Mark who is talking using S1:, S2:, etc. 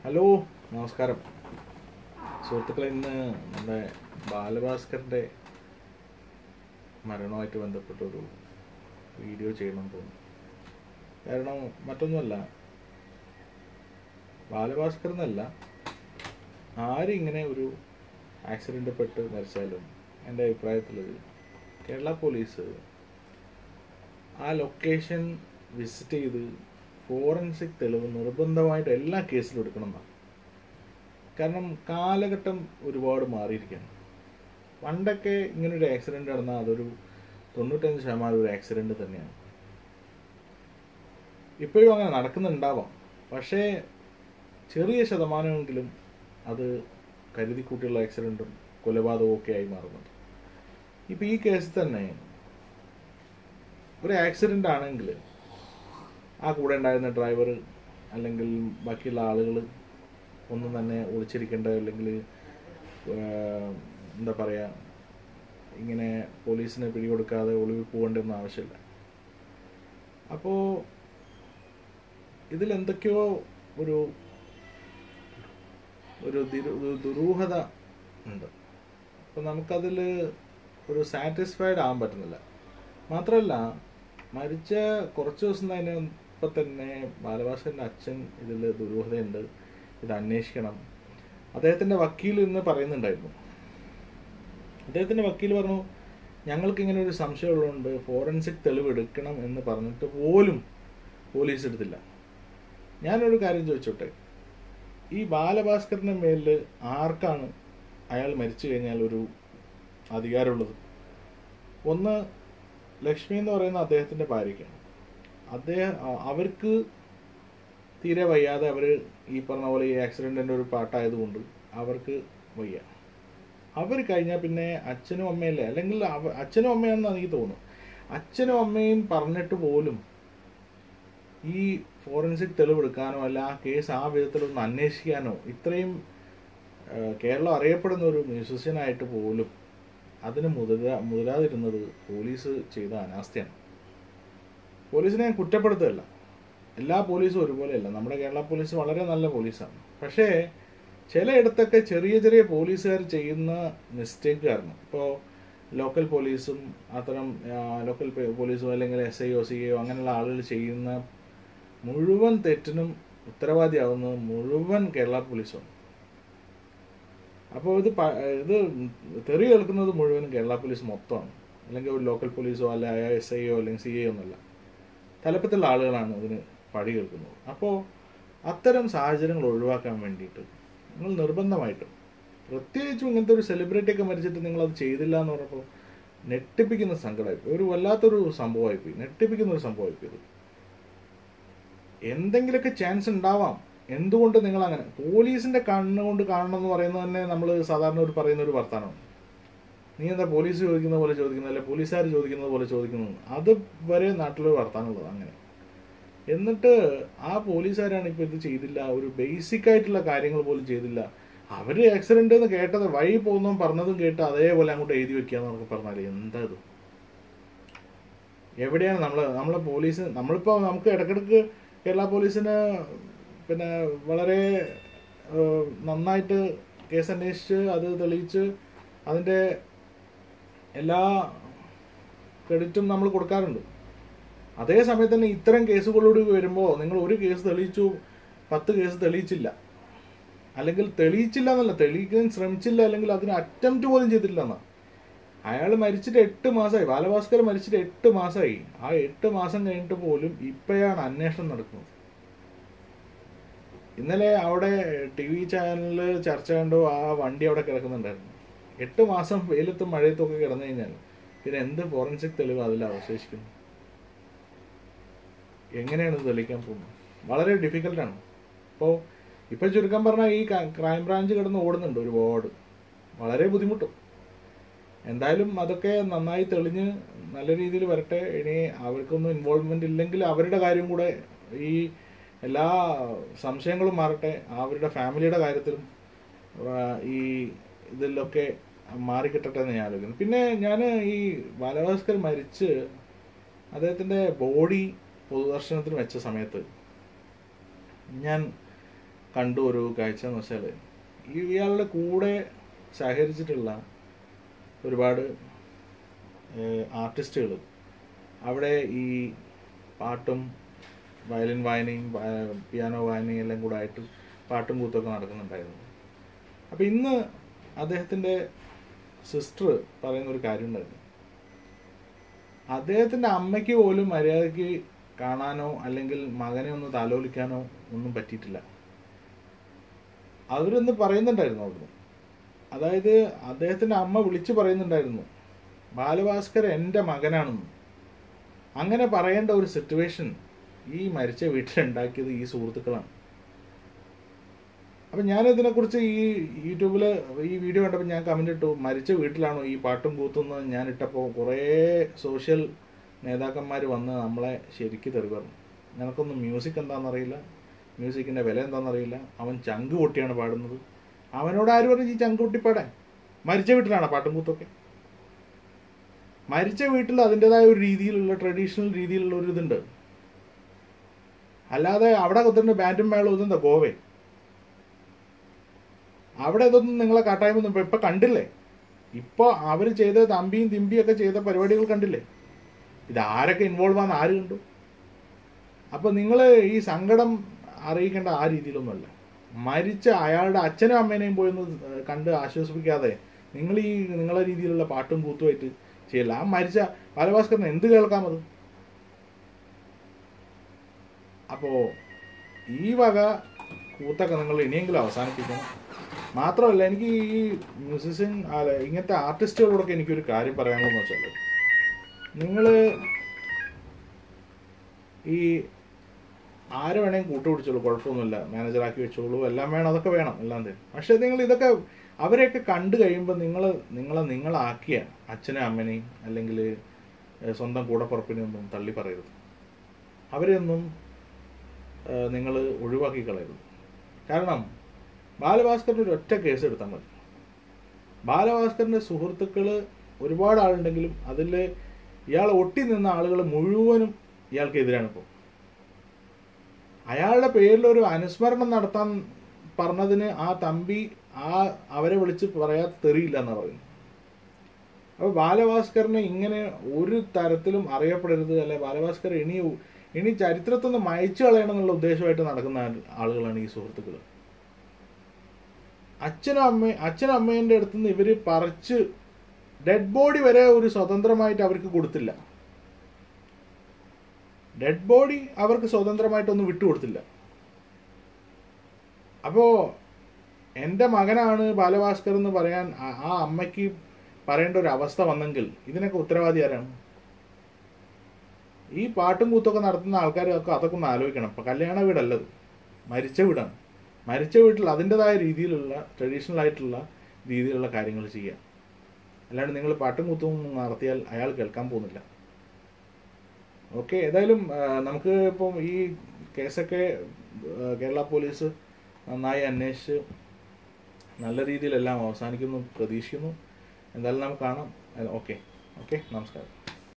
S1: hello നമസ്കാരം സുഹൃത്തുക്കളെ ഇന്ന് നമ്മുടെ ബാലഭാസ്കറിൻ്റെ മരണവുമായിട്ട് ബന്ധപ്പെട്ടൊരു വീഡിയോ ചെയ്യണമെന്ന് തോന്നി കാരണം മറ്റൊന്നുമല്ല ബാലഭാസ്കർ എന്നല്ല ആരും ഇങ്ങനെ ഒരു ആക്സിഡൻ്റ് പെട്ട് മരിച്ചാലും എൻ്റെ അഭിപ്രായത്തിൽ കേരള പോലീസ് ആ ലൊക്കേഷൻ വിസിറ്റ് ചെയ്ത് ഫോറൻസിക് തെളിവ് നിർബന്ധമായിട്ട് എല്ലാ കേസിലും എടുക്കണം എന്നാണ് കാരണം കാലഘട്ടം ഒരുപാട് മാറിയിരിക്കുകയാണ് പണ്ടൊക്കെ ഇങ്ങനൊരു ആക്സിഡന്റ് നടന്നാൽ അതൊരു തൊണ്ണൂറ്റഞ്ച് ശതമാനം ഒരു ആക്സിഡന്റ് തന്നെയാണ് ഇപ്പോഴും അങ്ങനെ നടക്കുന്നുണ്ടാവാം പക്ഷേ ചെറിയ ശതമാനമെങ്കിലും അത് കരുതിക്കൂട്ടിയുള്ള ആക്സിഡന്റും കൊലപാതകവും ഒക്കെ ആയി മാറുന്നുണ്ട് ഇപ്പം ഈ കേസിൽ തന്നെ ഒരു ആക്സിഡന്റ് ആണെങ്കിൽ ആ കൂടെ ഉണ്ടായിരുന്ന ഡ്രൈവർ അല്ലെങ്കിൽ ബാക്കിയുള്ള ആളുകൾ ഒന്നും തന്നെ ഒളിച്ചിരിക്കേണ്ട അല്ലെങ്കിൽ എന്താ പറയുക ഇങ്ങനെ പോലീസിനെ പിടികൊടുക്കാതെ ഒളിവിൽ പോകേണ്ടെന്ന് ആവശ്യമില്ല അപ്പോൾ ഇതിൽ എന്തൊക്കെയോ ഒരു ഒരു ദിരു- ഒരു ദുരൂഹത ഉണ്ട് അപ്പം നമുക്കതിൽ ഒരു സാറ്റിസ്ഫൈഡ് ആകാൻ പറ്റുന്നില്ല മാത്രമല്ല മരിച്ച കുറച്ച് ദിവസം തന്നെ ഇപ്പം തന്നെ ബാലഭാസ്കറിൻ്റെ അച്ഛൻ ഇതിൽ ദുരൂഹതയുണ്ട് ഇത് അന്വേഷിക്കണം അദ്ദേഹത്തിൻ്റെ വക്കീൽ ഇന്ന് പറയുന്നുണ്ടായിരുന്നു അദ്ദേഹത്തിൻ്റെ വക്കീൽ പറഞ്ഞു ഞങ്ങൾക്ക് ഇങ്ങനെ ഒരു സംശയമുള്ളതുകൊണ്ട് ഫോറൻസിക് തെളിവ് എടുക്കണം എന്ന് പറഞ്ഞിട്ട് പോലും പോലീസ് എടുത്തില്ല ഞാനൊരു കാര്യം ചോദിച്ചോട്ടെ ഈ ബാലഭാസ്കറിൻ്റെ മേലിൽ ആർക്കാണ് അയാൾ മരിച്ചു കഴിഞ്ഞാൽ ഒരു അധികാരമുള്ളത് ഒന്ന് ലക്ഷ്മി എന്ന് പറയുന്ന അദ്ദേഹത്തിൻ്റെ ഭാര്യയ്ക്കാണ് അദ്ദേഹം അ- അവർക്ക് തീരെ വയ്യാതെ അവർ ഈ പറഞ്ഞ പോലെ ഈ ആക്സിഡൻറ്റിൻ്റെ ഒരു പാട്ടായതുകൊണ്ട് അവർക്ക് വയ്യ അവർ കഴിഞ്ഞാൽ പിന്നെ അച്ഛനും അമ്മയല്ലേ അല്ലെങ്കിൽ അവ അച്ഛനും അമ്മയാണെന്ന് എനിക്ക് തോന്നുന്നു അച്ഛനും അമ്മയും പറഞ്ഞിട്ട് പോലും ഈ ഫോറൻസിക് തെളിവെടുക്കാനോ അല്ല ആ കേസ് ആ വിധത്തിലൊന്ന് അന്വേഷിക്കാനോ ഇത്രയും ആ, കേരളം അറിയപ്പെടുന്ന ഒരു മ്യൂസിഷ്യനായിട്ട് പോലും അതിന് മുതിരാ മുതിരാതിരുന്നത് പോലീസ് ചെയ്ത അനാസ്ഥയാണ് പോലീസിനെ ഞാൻ കുറ്റപ്പെടുത്തുകയല്ല എല്ലാ പോലീസും ഒരുപോലെയല്ല നമ്മുടെ കേരള പോലീസ് വളരെ നല്ല പോലീസാണ് പക്ഷേ ചിലയിടത്തൊക്കെ ചെറിയ ചെറിയ പോലീസുകാർ ചെയ്യുന്ന മിസ്റ്റേക്ക് കാരണം ഇപ്പോൾ ലോക്കൽ പോലീസും അത്തരം ലോക്കൽ പോലീസും അല്ലെങ്കിൽ S I O C O അങ്ങനെയുള്ള ആളുകൾ ചെയ്യുന്ന മുഴുവൻ തെറ്റിനും ഉത്തരവാദിയാവുന്നത് മുഴുവൻ കേരള പോലീസും അപ്പോൾ ഇത് പ- ഇത് തെറി കേൾക്കുന്നത് മുഴുവൻ കേരള പോലീസ് മൊത്തമാണ് അല്ലെങ്കിൽ ഒരു ലോക്കൽ പോലീസോ അല്ല എസ് ഐയോ അല്ലെങ്കിൽ സി ഐ ഒന്നുമല്ല തലപ്പത്തുള്ള ആളുകളാണ് ഇതിന് പടി കേൾക്കുന്നത് അപ്പോൾ അത്തരം സാഹചര്യങ്ങൾ ഒഴിവാക്കാൻ വേണ്ടിയിട്ട് നിങ്ങൾ നിർബന്ധമായിട്ടും പ്രത്യേകിച്ചും ഇങ്ങനത്തെ ഒരു സെലിബ്രിറ്റി ഒക്കെ മരിച്ചിട്ട് നിങ്ങൾ അത് ചെയ്തില്ല എന്ന് പറഞ്ഞപ്പോൾ നെട്ടിപ്പിക്കുന്ന സങ്കടമായിപ്പോയി ഒരു വല്ലാത്തൊരു സംഭവമായിപ്പോയി നെട്ടിപ്പിക്കുന്ന ഒരു സംഭവമായിപ്പോയി ഇത് എന്തെങ്കിലുമൊക്കെ ചാൻസ് ഉണ്ടാവാം എന്തുകൊണ്ട് നിങ്ങൾ അങ്ങനെ പോലീസിന്റെ കണ്ണുകൊണ്ട് കാണണം എന്ന് പറയുന്നത് തന്നെ നമ്മൾ സാധാരണ ഒരു പറയുന്ന ഒരു വർത്തമാനമാണ് നീ എന്താ പോലീസ് ചോദിക്കുന്ന പോലെ ചോദിക്കുന്നത് അല്ലെ പോലീസുകാർ ചോദിക്കുന്നത് പോലെ ചോദിക്കുന്നത് അത് വരെ നാട്ടിലൊരു വർത്താനമുള്ളത് അങ്ങനെ എന്നിട്ട് ആ പോലീസുകാരാണ് ഇപ്പൊ ഇത് ചെയ്തില്ല ഒരു ബേസിക് ആയിട്ടുള്ള കാര്യങ്ങൾ പോലും ചെയ്തില്ല അവര് ആക്സിഡന്റ് എന്ന് കേട്ടത് വഴി പോകുന്നതും പറഞ്ഞതും കേട്ട് അതേപോലെ അങ്ങോട്ട് എഴുതി വെക്കാന്ന് നമുക്ക് പറഞ്ഞാല് എന്താ ഇത് എവിടെയാണ് നമ്മള് നമ്മളെ പോലീസ് നമ്മളിപ്പോ നമുക്ക് ഇടക്കിടക്ക് കേരള പോലീസിന് പിന്നെ വളരെ ഏഹ്, നന്നായിട്ട് കേസ് അന്വേഷിച്ച് അത് തെളിയിച്ച് അതിന്റെ എല്ലാ ക്രെഡിറ്റും നമ്മൾ കൊടുക്കാറുണ്ട് അതേ സമയത്ത് തന്നെ ഇത്തരം കേസുകളോട് വരുമ്പോൾ നിങ്ങൾ ഒരു കേസ് തെളിയിച്ചു പത്ത് കേസ് തെളിയിച്ചില്ല അല്ലെങ്കിൽ തെളിയിച്ചില്ല എന്നല്ല തെളിയിക്കാൻ ശ്രമിച്ചില്ല അല്ലെങ്കിൽ അതിന് അറ്റംപ്റ്റ് പോലും ചെയ്തില്ല എന്നാ അയാൾ മരിച്ചിട്ട് എട്ട് മാസമായി ബാലഭാസ്കർ മരിച്ചിട്ട് എട്ട് മാസമായി ആ എട്ട് മാസം കഴിഞ്ഞിട്ട് പോലും ഇപ്പോഴാണ് അന്വേഷണം നടക്കുന്നത് ഇന്നലെ അവിടെ ടി വി ചാനലിൽ ചർച്ച കണ്ടു ആ വണ്ടി അവിടെ കിടക്കുന്നുണ്ടായിരുന്നു എട്ട് മാസം വെയിലത്തും മഴയത്തും ഒക്കെ കിടന്നു കഴിഞ്ഞാൽ പിന്നെ എന്ത് ഫോറൻസിക് തെളിവ് അതിൽ അവശേഷിക്കുന്നു എങ്ങനെയാണ് ഇത് തെളിയിക്കാൻ പോകുന്നത് വളരെ ഡിഫിക്കൽട്ടാണ് ഇപ്പോൾ ഇപ്പൊ ചുരുക്കം പറഞ്ഞാൽ ഈ ക്രൈം ബ്രാഞ്ച് കിടന്ന് ഓടുന്നുണ്ട് ഒരുപാട് വളരെ ബുദ്ധിമുട്ടും എന്തായാലും അതൊക്കെ നന്നായി തെളിഞ്ഞ് നല്ല രീതിയിൽ വരട്ടെ ഇനി അവർക്കൊന്നും ഇൻവോൾവ്മെന്റ് ഇല്ലെങ്കിൽ അവരുടെ കാര്യം കൂടെ ഈ എല്ലാ സംശയങ്ങളും മാറട്ടെ അവരുടെ ഫാമിലിയുടെ കാര്യത്തിലും ആ, ഈ ഇതിലൊക്കെ മാറിക്കിട്ടട്ടെ എന്ന് ഞാൻ ആലോചിക്കുന്നു പിന്നെ ഞാൻ ഈ ബാലഭാസ്കർ മരിച്ച് അദ്ദേഹത്തിന്റെ ബോഡി പൊതുദർശനത്തിന് വെച്ച സമയത്ത് ഞാൻ കണ്ട ഒരു കാഴ്ച എന്ന് വെച്ചാൽ ഈ ഇയാളുടെ കൂടെ സഹകരിച്ചിട്ടുള്ള ഒരുപാട് ആർട്ടിസ്റ്റുകൾ അവിടെ ഈ പാട്ടും വയലിൻ വായനയും വ- പിയാനോ വായനയും എല്ലാം കൂടെ ആയിട്ട് പാട്ടും കൂത്തൊക്കെ നടക്കുന്നുണ്ടായിരുന്നു അപ്പം ഇന്ന് അദ്ദേഹത്തിൻ്റെ സിസ്റ്റർ പറയുന്ന ഒരു കാര്യം ഉണ്ടായിരുന്നു അദ്ദേഹത്തിൻ്റെ അമ്മയ്ക്ക് പോലും മര്യാദയ്ക്ക് കാണാനോ അല്ലെങ്കിൽ മകനെ ഒന്ന് താലോലിക്കാനോ ഒന്നും പറ്റിയിട്ടില്ല അവരൊന്ന് പറയുന്നുണ്ടായിരുന്നു അവിടുന്ന് അതായത് അദ്ദേഹത്തിൻ്റെ അമ്മ വിളിച്ചു പറയുന്നുണ്ടായിരുന്നു ബാലഭാസ്കർ എൻ്റെ മകനാണെന്ന് അങ്ങനെ പറയേണ്ട ഒരു സിറ്റുവേഷൻ ഈ മരിച്ച വീട്ടിലുണ്ടാക്കിയത് ഈ സുഹൃത്തുക്കളാണ് അപ്പം ഞാൻ ഇതിനെക്കുറിച്ച് ഈ യൂട്യൂബിൽ ഈ വീഡിയോ കണ്ടപ്പോൾ ഞാൻ കമൻ്റ് ഇട്ടു മരിച്ച വീട്ടിലാണോ ഈ പാട്ടും കൂത്തുന്ന് ഞാൻ ഇട്ടപ്പോൾ കുറേ സോഷ്യൽ നേതാക്കന്മാർ വന്ന് നമ്മളെ ശരിക്ക് തെറി പറഞ്ഞു നിനക്കൊന്നും മ്യൂസിക് എന്താണെന്നറിയില്ല മ്യൂസിക്കിൻ്റെ വില എന്താണെന്നറിയില്ല അവൻ ചങ്ക് പൊട്ടിയാണ് പാടുന്നത് അവനോട് ആര് പറഞ്ഞു ഈ ചങ്ക് പൊട്ടി പാടാൻ മരിച്ച വീട്ടിലാണോ പാട്ടും കൂത്തൊക്കെ മരിച്ച വീട്ടിൽ അതിൻ്റെതായ ഒരു രീതിയിലുള്ള ട്രഡീഷണൽ രീതിയിലുള്ള ഒരു ഇതുണ്ട് അല്ലാതെ അവിടെ കുത്തുന്ന ബാൻഡും മേളും ഇതെന്താ ഗോവേ അവിടെ ഇതൊന്നും നിങ്ങളെ കാട്ടായ്മൊന്നും ഇപ്പൊ- ഇപ്പൊ കണ്ടില്ലേ ഇപ്പൊ അവര് ചെയ്ത തമ്പിയും തിമ്പിയും ഒക്കെ ചെയ്ത പരിപാടികൾ കണ്ടില്ലേ ഇത് ആരൊക്കെ ഇൻവോൾവ് ആണെന്ന് ആര് കണ്ടു അപ്പൊ നിങ്ങൾ ഈ സങ്കടം അറിയിക്കേണ്ട ആ രീതിയിലൊന്നുമല്ല മരിച്ച അയാളുടെ അച്ഛനും അമ്മേനെയും പോയി ഒന്ന് കണ്ട് ആശ്വസിപ്പിക്കാതെ നിങ്ങൾ ഈ നിങ്ങളെ രീതിയിലുള്ള പാട്ടും കൂത്തുമായിട്ട് ചെയ്യില്ല ആ മരിച്ച ബാലഭാസ്കറിന് എന്ത് കേൾക്കാമത് അപ്പോ ഈ വക കൂത്തൊക്കെ നിങ്ങൾ ഇനിയെങ്കിലും അവസാനിപ്പിക്കണം മാത്രമല്ല എനിക്ക് ഈ മ്യൂസിഷ്യൻ അല്ല ഇങ്ങനത്തെ ആർട്ടിസ്റ്റുകളോടൊക്കെ എനിക്കൊരു കാര്യം പറയാനുള്ളതെന്ന് വെച്ചാൽ നിങ്ങൾ ഈ ആരെ വേണേലും കൂട്ടുപിടിച്ചോളൂ കുഴപ്പമൊന്നുമില്ല മാനേജറാക്കി വെച്ചോളൂ എല്ലാം വേണം അതൊക്കെ വേണം എല്ലാം തരും പക്ഷെ നിങ്ങൾ ഇതൊക്കെ അവരെയൊക്കെ കണ്ടു കഴിയുമ്പോൾ നിങ്ങൾ നിങ്ങളെ നിങ്ങളാക്കിയ അച്ഛനെയും അമ്മനെയും അല്ലെങ്കിൽ ഏഹ്, സ്വന്തം കൂടപ്പുറപ്പിനെയും ഒന്നും തള്ളി പറയരുത് അവരെയൊന്നും നിങ്ങൾ ഒഴിവാക്കി കളയരുത് കാരണം ബാലഭാസ്കറിൻ്റെ ഒരു ഒറ്റ കേസ് എടുത്താൽ മതി ബാലഭാസ്കറിൻ്റെ സുഹൃത്തുക്കൾ ഒരുപാട് ആളുണ്ടെങ്കിലും അതിൽ ഇയാൾ ഒട്ടി നിന്ന ആളുകൾ മുഴുവനും ഇയാൾക്കെതിരാണ് ഇപ്പോൾ അയാളുടെ പേരിൽ ഒരു അനുസ്മരണം നടത്താൻ പറഞ്ഞതിന് ആ തമ്പി ആ അവരെ വിളിച്ച് പറയാത്ത തെറിയില്ല എന്നാണ് പറയുന്നത് അപ്പോൾ ബാലഭാസ്കറിനെ ഇങ്ങനെ ഒരു തരത്തിലും അറിയപ്പെടരുത് അല്ലെ ബാലഭാസ്കർ ഇനി ഇനി ചരിത്രത്തിൽ നിന്ന് മയച്ചു കളയണം എന്നുള്ള ഉദ്ദേശമായിട്ട് നടക്കുന്ന ആൾ- ആളുകളാണ് ഈ സുഹൃത്തുക്കൾ അച്ഛനും അമ്മ അച്ഛനും അമ്മേൻ്റെ അടുത്ത് നിന്ന് ഇവര് പറിച്ച് ഡെഡ് ബോഡി വരെ ഒരു സ്വതന്ത്രമായിട്ട് അവർക്ക് കൊടുത്തില്ല ഡെഡ് ബോഡി അവർക്ക് സ്വതന്ത്രമായിട്ടൊന്നും വിട്ടുകൊടുത്തില്ല അപ്പോ എൻ്റെ മകനാണ് ബാലഭാസ്കർ എന്ന് പറയാൻ ആ- ആ അമ്മയ്ക്ക് പറയേണ്ട ഒരു അവസ്ഥ വന്നെങ്കിൽ ഇതിനൊക്കെ ഉത്തരവാദി ആരാണ് ഈ പാട്ടും കൂത്തൊക്കെ നടത്തുന്ന ആൾക്കാരൊക്കെ അതൊക്കെ ഒന്ന് ആലോചിക്കണം ഇപ്പം കല്യാണ വീടല്ലത് മരിച്ച വീടാണ് മരിച്ച വീട്ടിൽ അതിൻ്റെതായ രീതിയിലുള്ള ട്രഡീഷണൽ ആയിട്ടുള്ള രീതിയിലുള്ള കാര്യങ്ങൾ ചെയ്യുക അല്ലാണ്ട് നിങ്ങൾ പാട്ടും കൂത്തും നടത്തിയാൽ അയാൾ കേൾക്കാൻ പോകുന്നില്ല ഓക്കെ ഏതായാലും ആ, നമുക്ക് ഇപ്പം ഈ കേസൊക്കെ ആ, കേരള പോലീസ് നന്നായി അന്വേഷിച്ച് നല്ല രീതിയിലെല്ലാം അവസാനിക്കുന്നു പ്രതീക്ഷിക്കുന്നു എന്തായാലും നമുക്ക് കാണാം ഓക്കെ ഓക്കെ നമസ്കാരം